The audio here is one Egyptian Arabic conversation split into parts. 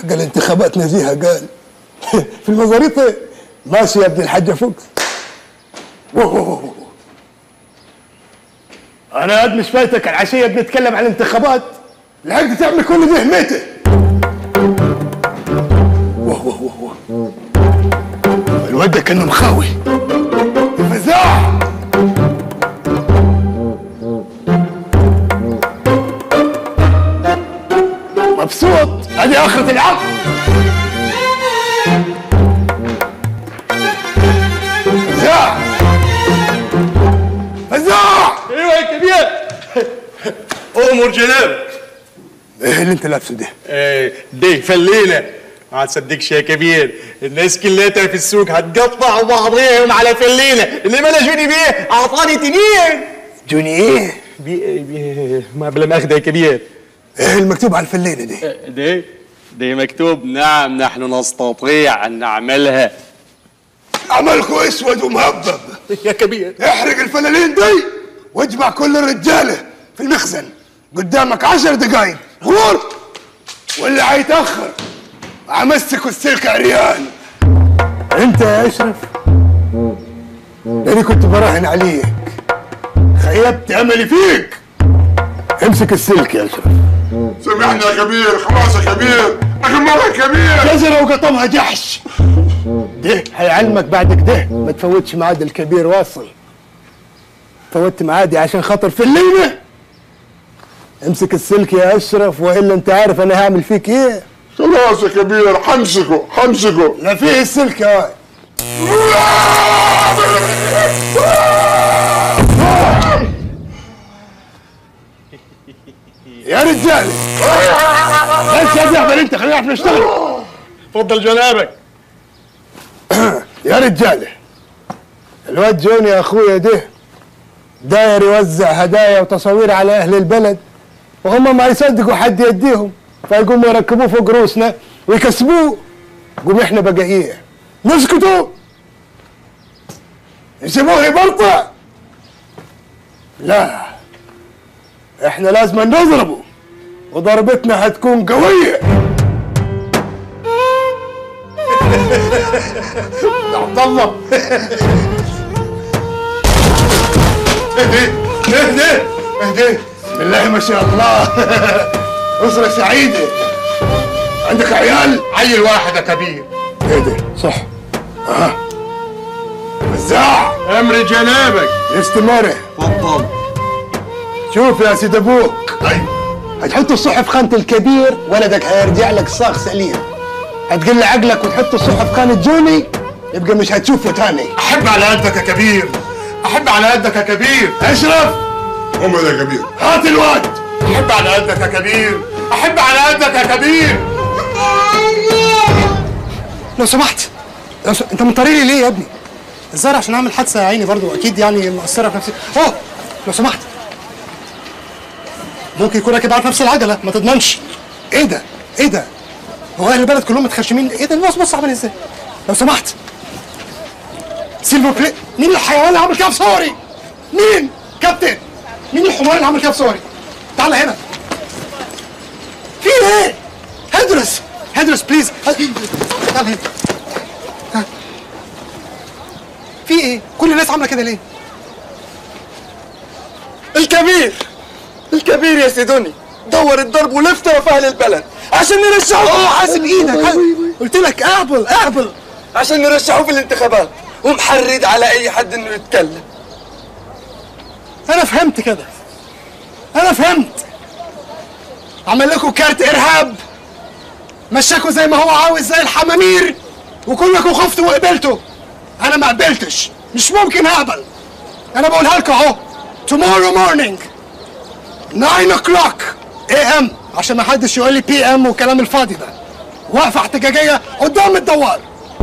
حق الانتخابات نزيهة قال في المزاريطة ماشي يا ابن الحاجة فوكس انا قد مش فايتك العشية بنتكلم عن الانتخابات لحقت تعمل كل ده هميته الواد ده كانه مخاوي الفزاع مبسوط ادي اخرة العقل فزاع فزاع ايوه يا كبير امر جنابك ايه اللي انت لابسه ده؟ ايه دي فليله ما تصدقش يا كبير الناس كلها في السوق هتقطع بعضيهم على فليله اللي ما جوني بيه اعطاني تنين جوني ايه؟ بي بي ما بلا ماخذ يا كبير ايه المكتوب على الفلينة دي؟ دي دي مكتوب نعم نحن نستطيع ان نعملها عملكوا اسود ومهبب يا كبير احرق الفلالين دي واجمع كل الرجاله في المخزن قدامك عشر دقايق غور واللي هيتاخر امسكوا السلك عريان انت يا اشرف لاني كنت براهن عليك خيبت املي فيك امسك السلك يا اشرف سامحني يا كبير خلاص يا كبير اخر مره يا كبير جزرة وقطمها جحش ده هيعلمك بعد كده ما تفوتش ميعاد الكبير واصل فوتت ميعادي عشان خاطر في الليلة امسك السلك يا اشرف والا انت عارف انا هعمل فيك ايه خلاص يا كبير حمسكه حمسكه لا فيه السلك يا واد يا رجال بس يا زهبل انت خلينا نعرف نشتغل تفضل جنابك يا رجاله الواد جوني يا اخويا ده داير يوزع هدايا وتصاوير على اهل البلد وهم ما يصدقوا حد يديهم فيقوموا يركبوه فوق روسنا ويكسبوه قوم احنا بقى ايه نسكتوا يسيبوه يبرطع لا احنا لازم نضربه وضربتنا هتكون قويه يا عبد الله اهدي اهدي اهدي بسم الله ما شاء الله اسره سعيده عندك عيال عيل واحد يا كبير اهدي صح اه وزاع امر جنابك استماره تفضل شوف يا سيد ابوك ايوه هتحط الصحف في خانه الكبير ولدك هيرجع لك صاغ سليم هتقل عقلك وتحط الصحف في خانه جوني يبقى مش هتشوفه تاني احب على قدك يا كبير احب على قدك يا كبير اشرف هم يا كبير هات الواد احب على قدك يا كبير احب على قدك يا كبير لو سمحت لو س... انت مطريني ليه يا ابني؟ الظاهر عشان اعمل حادثه يا عيني برضو اكيد يعني مأثره في نفسي اوه لو سمحت ممكن يكون راكب على نفس العجله ما تضمنش ايه ده؟ ايه ده؟ هو اهل البلد كلهم متخشمين ايه ده الناس بص عامل ازاي؟ لو سمحت سيلفر بلاي مين الحيوان اللي عمل كده في صوري؟ مين؟ كابتن مين الحمار اللي عمل كده في صوري؟ تعال هنا في ايه؟ هدرس هدرس بليز تعال هنا تعال. في ايه؟ كل الناس عامله كده ليه؟ الكبير الكبير يا سيدوني دور الضرب ولف في اهل البلد عشان نرشحوه اه حاسب ايدك قلت لك اعبل اعبل عشان نرشحوه في الانتخابات ومحرد على اي حد انه يتكلم انا فهمت كده انا فهمت عمل لكم كارت ارهاب مشاكوا زي ما هو عاوز زي الحمامير وكلكم خفتوا وقبلتوا انا ما قبلتش مش ممكن هقبل انا بقولها لكم اهو tomorrow morning 9 o'clock am عشان ما حدش يقول لي بي ام والكلام الفاضي ده واقفه احتجاجيه قدام الدوار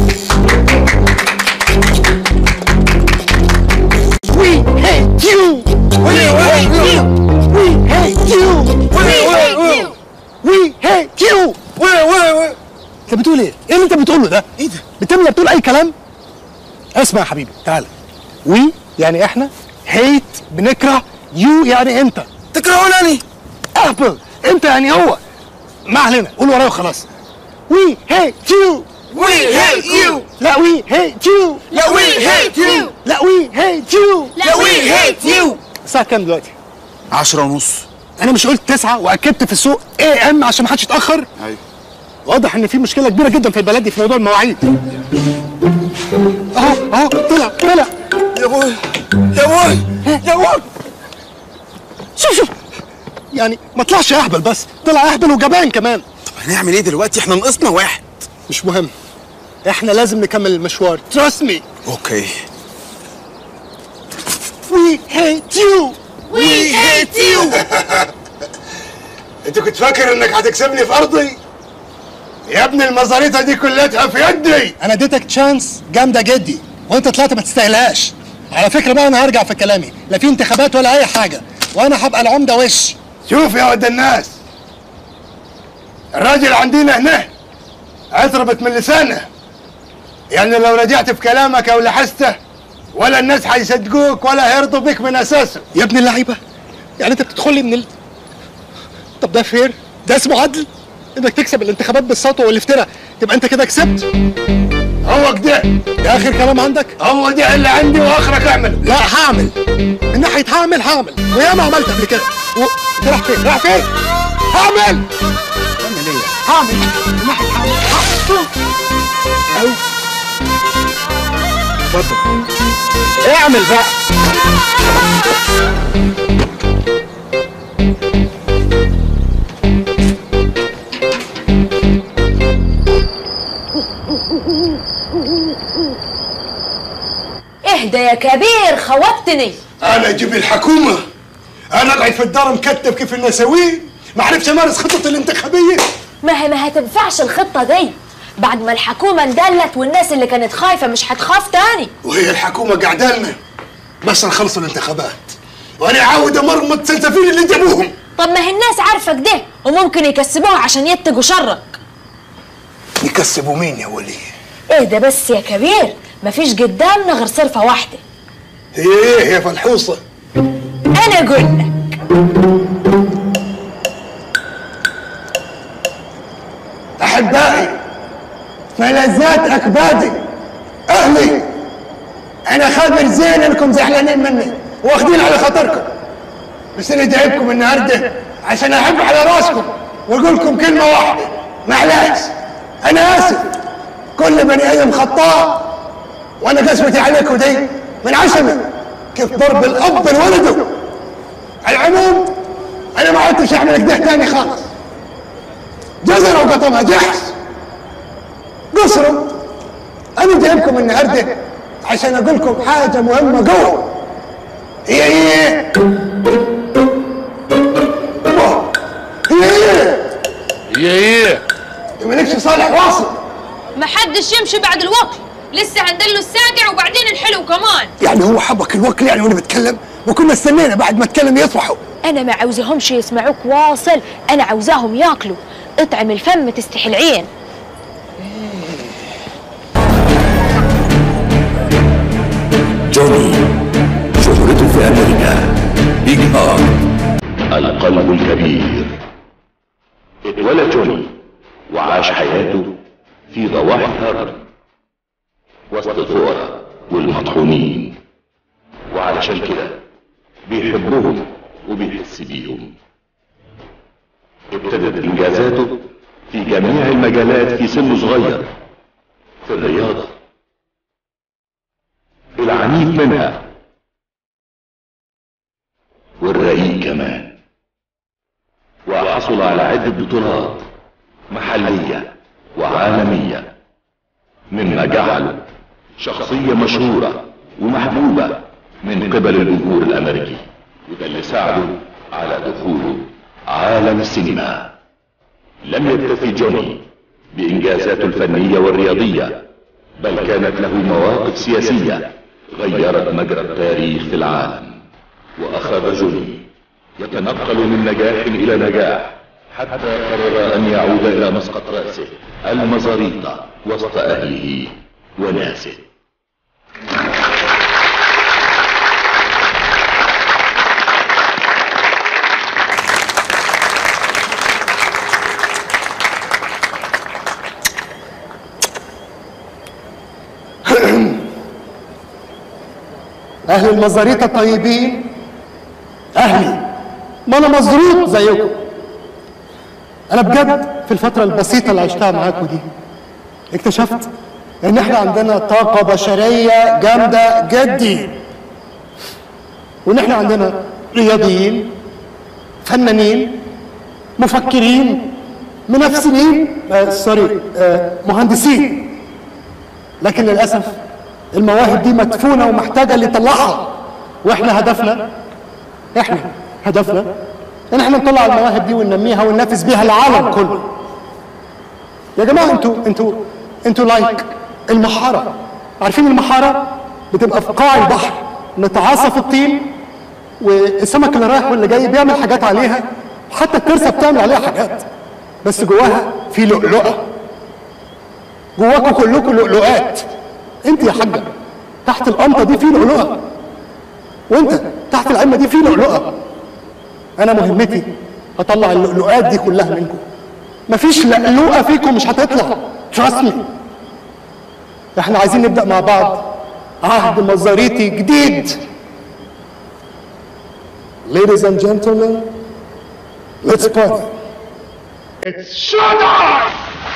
We hate you! We hate you! We hate you! We hate you! We hate you! وي وي وي انت بتقول ايه؟ ايه اللي انت بتقوله ده؟ ايه ده؟ بتملى بتقول اي كلام؟ اسمع يا حبيبي تعالى وي يعني احنا هيت بنكره يو يعني انت تكرهونني ابل انت يعني هو ما علينا قول ورايا وخلاص وي هيت يو We hate you. لا وي هيت يو لا we hate you. لا وي هيت يو لا we hate you. الساعة كام دلوقتي؟ عشرة ونص أنا مش قلت تسعة وأكدت في السوق اي ام عشان ما حدش يتأخر؟ أيوة. واضح إن في مشكلة كبيرة جدا في البلد دي في موضوع المواعيد. أهو أهو طلع طلع يا بوي يا بوي يا بوي شوف شوف يعني ما طلعش اهبل بس طلع اهبل وجبان كمان هنعمل ايه دلوقتي احنا ناقصنا واحد مش مهم احنا لازم نكمل المشوار trust me اوكي we hate you We hate you. انت كنت فاكر انك هتكسبني في ارضي يا ابني المزاريطه دي كلها في يدي انا اديتك تشانس جامده جدي وانت طلعت ما تستاهلهاش على فكره بقى انا هرجع في كلامي لا في انتخابات ولا اي حاجه وانا هبقى العمده وش شوف يا ود الناس الراجل عندنا هنا اتربت من لسانه يعني لو رجعت في كلامك او لحسته ولا الناس هيصدقوك ولا هيرضوا بك من اساسه يا ابن اللعيبه يعني انت بتدخل لي من ال... طب ده فير ده اسمه عدل انك تكسب الانتخابات بالسطو والافتراء تبقى انت كده كسبت هو كده ده اخر كلام عندك هو ده اللي عندي واخرك اعمله لا هعمل من ناحيه هعمل هعمل وياما عملت قبل كده و... انت رايح فين رايح فين هعمل هعمل ايه هعمل من ناحيه هعمل هعمل. أو. اتفضل اعمل بقى اهدى يا كبير خوفتني انا اجيب الحكومه انا اقعد في الدار مكتب كيف النسوين ما عرفتش امارس خطتي الانتخابيه ما هي ما هتنفعش الخطة دي بعد ما الحكومة اندلت والناس اللي كانت خايفة مش هتخاف تاني وهي الحكومه قاعده لنا بس نخلص الانتخابات وانا عاود امرمط سلسفيل اللي جابوهم طب ما هي الناس عارفة كده وممكن يكسبوها عشان يتقوا شرك يكسبوا مين يا ولي اهدى بس يا كبير مفيش قدامنا غير صرفة واحدة هي ايه يا فلحوصه انا اقول لك احبائي فلذات اكبادي اهلي انا خابر زين انكم زعلانين مني واخدين على خاطركم بس انا جايبكم النهارده عشان احب على راسكم واقول لكم كلمه واحده معلش انا اسف كل بني ادم خطاء وانا قسمتي عليكم دي من عشمي كيف ضرب الاب لولده على العموم انا ما عدتش اعمل كده تاني خالص جزرة وقطمها جحس قصروا انا جايبكم النهارده عشان اقول لكم حاجه مهمه قوي هي هي الله. هي هي هي ايه مالكش صالح واصل ما حدش يمشي بعد الوكل لسه هندله الساقع وبعدين الحلو كمان يعني هو حبك الوكل يعني وانا بتكلم وكنا استنينا بعد ما اتكلم يصبحوا انا ما عاوزاهمش يسمعوك واصل انا عاوزاهم ياكلوا اطعم الفم تستحي العين جوني شهرته في أمريكا بيج هارت القلب الكبير اتولد جوني وعاش حياته في ضواحي الأرض وسط الفقراء والمطحونين وعلشان كده بيحبهم وبيحس بيهم ابتدت إنجازاته في جميع المجالات في سن صغير في الرياضة العنيف منها والرقيق كمان وحصل على عدة بطولات محلية وعالمية مما جعله شخصية مشهورة ومحبوبة من قبل الجمهور الأمريكي وده اللي ساعده على دخوله عالم السينما لم يكتفي جوني بإنجازاته الفنية والرياضية بل كانت له مواقف سياسية غيرت مجرى التاريخ في العالم وأخذ جوني يتنقل من نجاح إلى نجاح حتى قرر أن يعود إلى مسقط رأسه المزاريطة وسط أهله وناسه اهل المزاريطه الطيبين اهلي ما انا مزروط زيكم انا بجد في الفتره البسيطه اللي عشتها معاكم دي اكتشفت ان احنا عندنا طاقه بشريه جامده جدي وان احنا عندنا رياضيين فنانين مفكرين منافسين آه سوري آه مهندسين لكن للاسف المواهب دي مدفونه ومحتاجه اللي يطلعها واحنا هدفنا احنا هدفنا ان احنا نطلع المواهب دي وننميها وننافس بيها العالم كله يا جماعه انتوا انتوا انتوا لايك المحاره عارفين المحاره بتبقى في قاع البحر نتعاصى في الطين والسمك اللي رايح واللي جاي بيعمل حاجات عليها حتى الترسه بتعمل عليها حاجات بس جواها في لؤلؤه جواكم كلكم لؤلؤات انت يا حاجه تحت القمطه دي في لؤلؤه وانت تحت العمه دي في لؤلؤه انا مهمتي اطلع اللؤلؤات دي كلها منكم مفيش لؤلؤه فيكم مش هتطلع trust me احنا عايزين نبدا مع بعض عهد مزاريطي جديد Ladies and gentlemen, let's party. Shut up!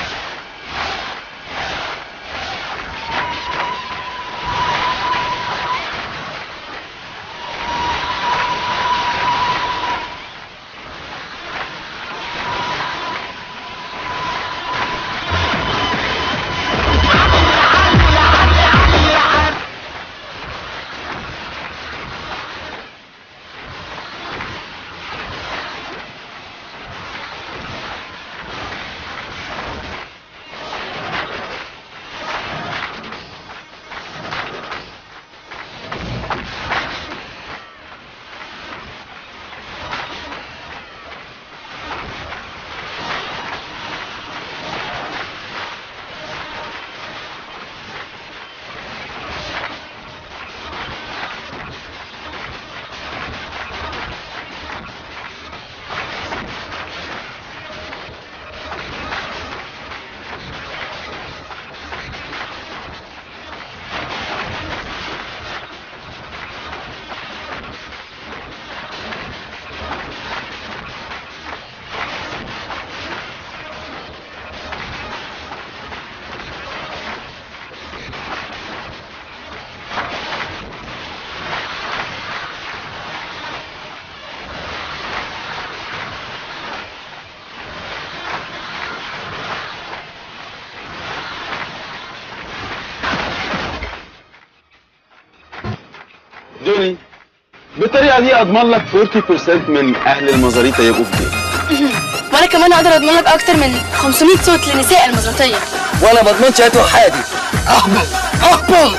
دوني بالطريقه دي اضمن لك 40% من اهل المزاريطه يبقوا في جيبك وانا كمان اقدر اضمن لك اكتر من 500 صوت لنساء المزرعيه وانا ما اضمنش هات وحادي اهبل اهبل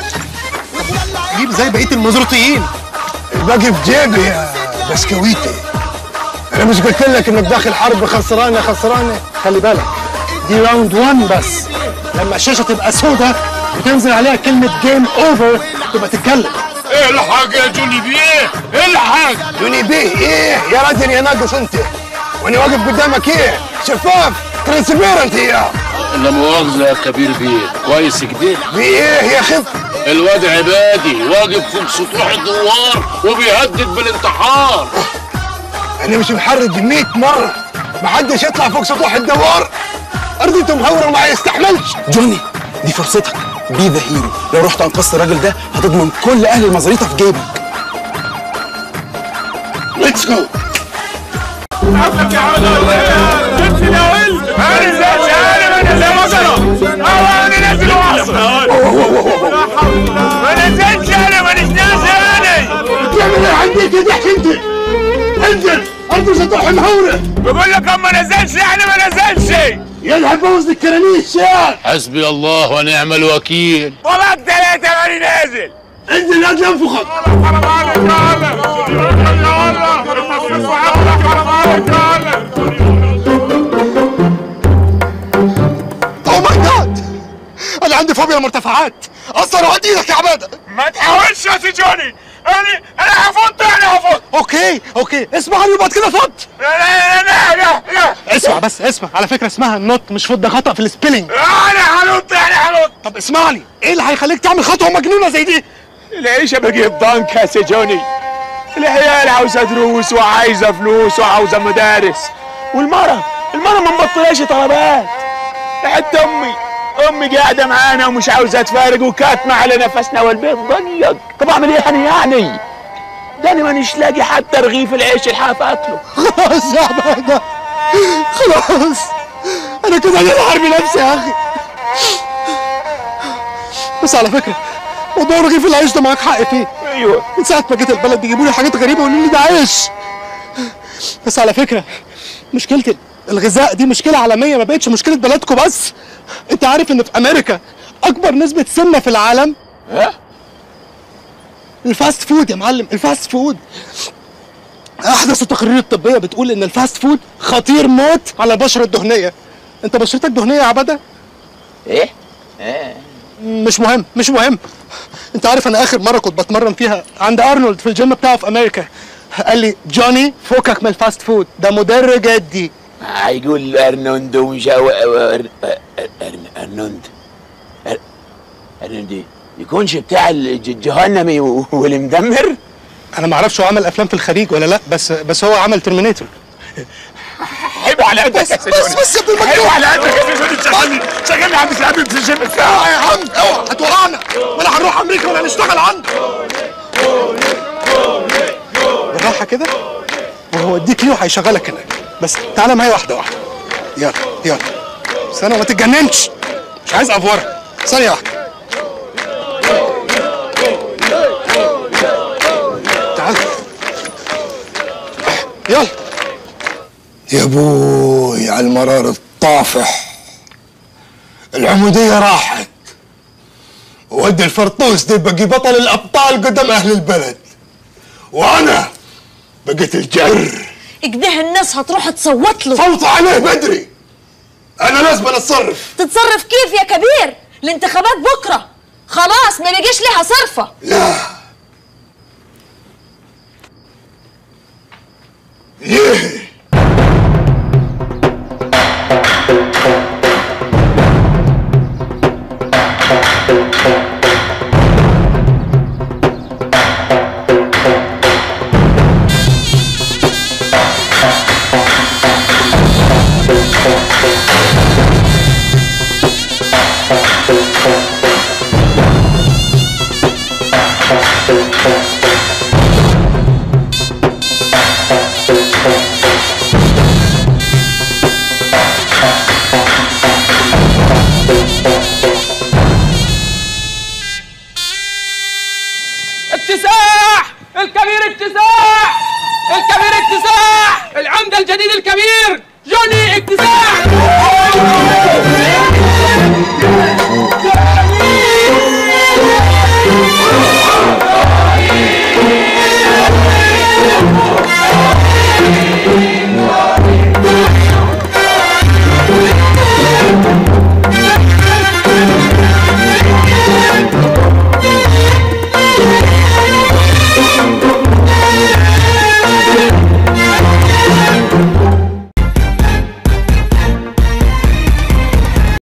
جيب زي بقيه المزروطيين الباقي في جيبي يا بسكويتي انا مش قلت لك انك داخل حرب خسرانه خسرانه خلي بالك دي راوند 1 بس لما الشاشه تبقى سودة وتنزل عليها كلمه جيم اوفر تبقى تتكلم الحق يا جوني بيه الحق جوني بيه ايه يا راجل يا ناقص انت وانا واقف قدامك ايه شفاف ترانسبيرنت يا لا مؤاخذة يا كبير بيه كويس كده في ايه يا خف الواد عبادي واقف فوق سطوح الدوار وبيهدد بالانتحار انا مش محرج 100 مره ما حدش يطلع فوق سطوح الدوار ارضيته مهوره وما يستحملش جوني دي فرصتك بي ذا هيرو لو رحت انقذت الراجل ده هتضمن كل اهل المزاريطه في جيبك ليتس جو ما نزلتش انا ما نزلتش انا بتعمل ايه عندك يا ضحك انت انزل ارض سطوح مهوره بقول لك ما نزلش يعني ما نزلش يلعب بوظ الكرانيش يا حسبي الله ونعم الوكيل طلعت ثلاثة ماني نازل انزل لا تنفخك حرام عليك يا الله يا الله حرام عليك يا الله او ماي جاد انا عندي فوبيا المرتفعات اثر عندي ايدك يا عباده ما تحاولش يا سي جوني انا انا هفوت انا هفوت اوكي اوكي اسمعني وبعد كده فض لا لا لا لا لا اسمع بس اسمع على فكره اسمها النط مش فض ده خطا في السبيلنج انا هنط انا هنط طب اسمعني ايه اللي هيخليك تعمل خطوه مجنونه زي دي العيشه بقت ضنك يا سجوني العيال عاوزه دروس وعايزه فلوس وعاوزه مدارس والمرة المرة ما مبطلاش طلبات حتى امي امي قاعده معانا ومش عاوزه تفارق وكاتمه على نفسنا والبيت ضيق طب اعمل ايه انا يعني ده انا مانيش لاقي حتى رغيف العيش الحاف اكله خلاص يا عبادة خلاص انا كده هنحر بنفسي يا اخي بس على فكرة موضوع رغيف العيش ده معاك حق فيه ايوه من ساعة ما جيت البلد بيجيبوا لي حاجات غريبة ويقولوا لي ده عيش بس على فكرة مشكلة الغذاء دي مشكلة عالمية ما بقتش مشكلة بلدكم بس انت عارف ان في امريكا اكبر نسبة سمنة في العالم ها الفاست فود يا معلم الفاست فود احدث التقارير الطبيه بتقول ان الفاست فود خطير موت على البشره الدهنيه انت بشرتك دهنيه يا عبده ايه مش مهم مش مهم انت عارف انا اخر مره كنت بتمرن فيها عند ارنولد في الجيم بتاعه في امريكا قال لي جوني فوقك من الفاست فود ده مدرب جدي هيقول ارنوند ومش هو- هو- أر- أر- أر- ارنوند أر- ارنوند يكونش بتاع الج- الجهنمي و- والمدمر انا ما اعرفش هو عمل افلام في الخليج ولا لا بس بس هو عمل ترمينيتور عيب على قدك بس يا بس سيدوني بس يا ابن المجنون عيب على قدك يا سيدوني شغلني شغلني عند سلامي في الجيم اوعى يا عم اوعى هتوقعنا ولا هنروح امريكا ولا هنشتغل عنده بالراحه كده وهو اديك ليه وهيشغلك هناك بس تعالى معايا واحده واحده يلا يلا استنى ما تتجننش مش عايز افوره ثانيه واحده تعال يلا يا ابوي على المرار الطافح العمودية راحت ودي الفرطوس دي بقي بطل الأبطال قدام أهل البلد وأنا بقيت الجر كده الناس هتروح تصوت له صوت عليه بدري أنا لازم أتصرف تتصرف كيف يا كبير الانتخابات بكره خلاص ما بيجيش ليها صرفه لا يه